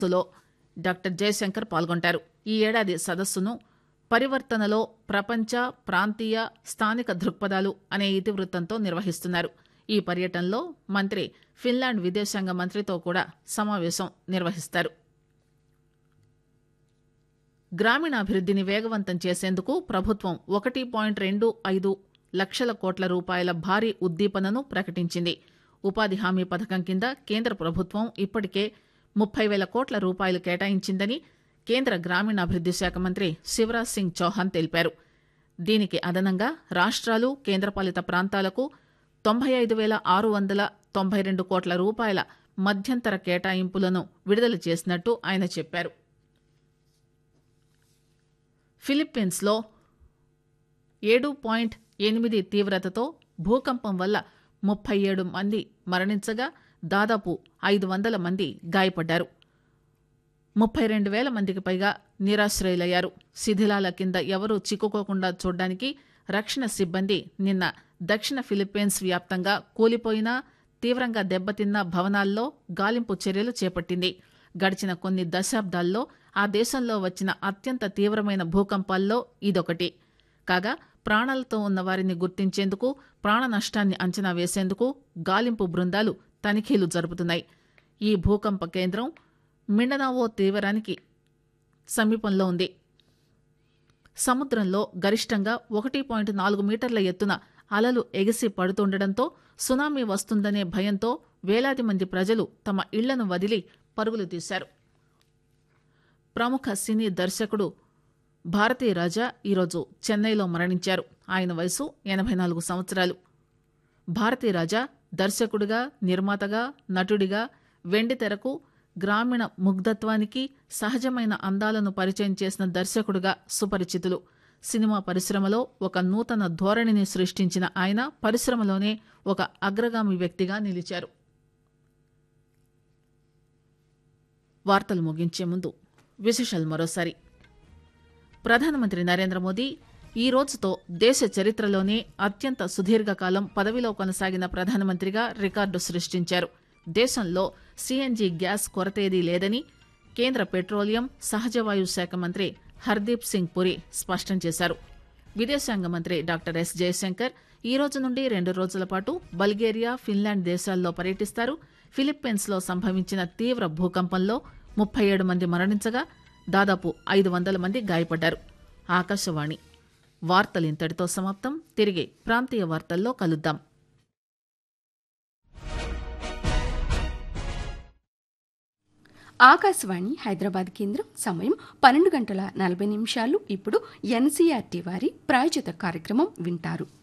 సదస్సులో డాక్టర్ జయశంకర్ పాల్గొంటారు ఈ ఏడాది సదస్సును పరివర్తనలో ప్రపంచ ప్రాంతీయ స్థానిక దృక్పథాలు అనే ఇతివృత్తంతో నిర్వహిస్తున్నారు ఈ పర్యటనలో మంత్రి ఫిన్లాండ్ విదేశాంగ మంత్రితో కూడా సమావేశం నిర్వహిస్తారు గ్రామీణాభివృద్దిని వేగవంతం చేసేందుకు ప్రభుత్వం ఒకటి పాయింట్ రెండు ఐదు లక్షల కోట్ల రూపాయల భారీ ఉద్దీపనను ప్రకటించింది ఉపాధి హామీ పథకం కింద కేంద్ర ప్రభుత్వం ఇప్పటికే ముప్పై వేల కోట్ల రూపాయలు కేటాయించిందని కేంద్ర గ్రామీణాభివృద్ది శాఖ మంత్రి శివరాజ్ సింగ్ చౌహాన్ తెలిపారు దీనికి అదనంగా రాష్ట్రాలు కేంద్రపాలిత ప్రాంతాలకు తొంభై ఐదు వేల ఆరు వందల తొంభై రెండు కోట్ల రూపాయల మధ్యంతర కేటాయింపులను విడుదల చేసినట్టు ఆయన చెప్పారు ఫిలిప్పీన్స్లో ఏడు పాయింట్ ఎనిమిది తీవ్రతతో భూకంపం వల్ల ముప్పై ఏడు మంది మరణించగా దాదాపు ఐదు వందల మంది గాయపడ్డారు ముప్పై రెండు వేల మందికి పైగా నిరాశ్రయులయ్యారు శిథిలాల కింద ఎవరూ చిక్కుకోకుండా చూడ్డానికి రక్షణ సిబ్బంది నిన్న దక్షిణ ఫిలిప్పీన్స్ వ్యాప్తంగా కూలిపోయిన తీవ్రంగా దెబ్బతిన్న భవనాల్లో గాలింపు చర్యలు చేపట్టింది గడిచిన కొన్ని దశాబ్దాల్లో ఆ దేశంలో వచ్చిన అత్యంత తీవ్రమైన భూకంపాల్లో ఇదొకటి కాగా ప్రాణాలతో ఉన్న వారిని గుర్తించేందుకు ప్రాణ నష్టాన్ని అంచనా వేసేందుకు గాలింపు బృందాలు తనిఖీలు జరుపుతున్నాయి ఈ భూకంప కేంద్రం మిండనావో తీవ్రానికి సమీపంలో ఉంది సముద్రంలో గరిష్టంగా ఒకటి పాయింట్ నాలుగు మీటర్ల ఎత్తున అలలు ఎగిసి పడుతుండటంతో సునామీ వస్తుందనే భయంతో వేలాది మంది ప్రజలు తమ ఇళ్లను వదిలి పరుగులు తీశారు ప్రముఖ సినీ దర్శకుడు భారతీ రాజా ఈరోజు చెన్నైలో మరణించారు ఆయన వయసు ఎనభై నాలుగు సంవత్సరాలు భారతీ రాజా దర్శకుడిగా నిర్మాతగా నటుడిగా వెండి తెరకు గ్రామీణ ముగ్ధత్వానికి సహజమైన అందాలను పరిచయం చేసిన దర్శకుడిగా సుపరిచితులు సినిమా పరిశ్రమలో ఒక నూతన ధోరణిని సృష్టించిన ఆయన పరిశ్రమలోనే ఒక అగ్రగామి వ్యక్తిగా నిలిచారు వార్తలు ముగించే ముందు విశేషాలు మరోసారి ప్రధానమంత్రి నరేంద్ర మోదీ ఈ రోజుతో దేశ చరిత్రలోనే అత్యంత సుదీర్ఘకాలం పదవిలో కొనసాగిన ప్రధానమంత్రిగా రికార్డు సృష్టించారు దేశంలో సీఎన్జీ గ్యాస్ కొరతేదీ లేదని కేంద్ర పెట్రోలియం సహజవాయు శాఖ మంత్రి హర్దీప్ సింగ్ పురి స్పష్టం చేశారు విదేశాంగ మంత్రి డాక్టర్ ఎస్ జయశంకర్ ఈ రోజు నుండి రెండు రోజుల పాటు బల్గేరియా ఫిన్లాండ్ దేశాల్లో పర్యటిస్తారు ఫిలిప్పీన్స్ లో సంభవించిన తీవ్ర భూకంపంలో ముప్పై ఏడు మంది మరణించగా దాదాపు ఐదు వందల మంది గాయపడ్డారు ఆకాశవాణి వార్తలు ఇంతటితో సమాప్తం తిరిగి ప్రాంతీయ వార్తల్లో కలుద్దాం ఆకాశవాణి హైదరాబాద్ కేంద్రం సమయం పన్నెండు గంటల నలభై నిమిషాలు ఇప్పుడు ఎన్సీఆర్టీ వారి ప్రాయోజిత కార్యక్రమం వింటారు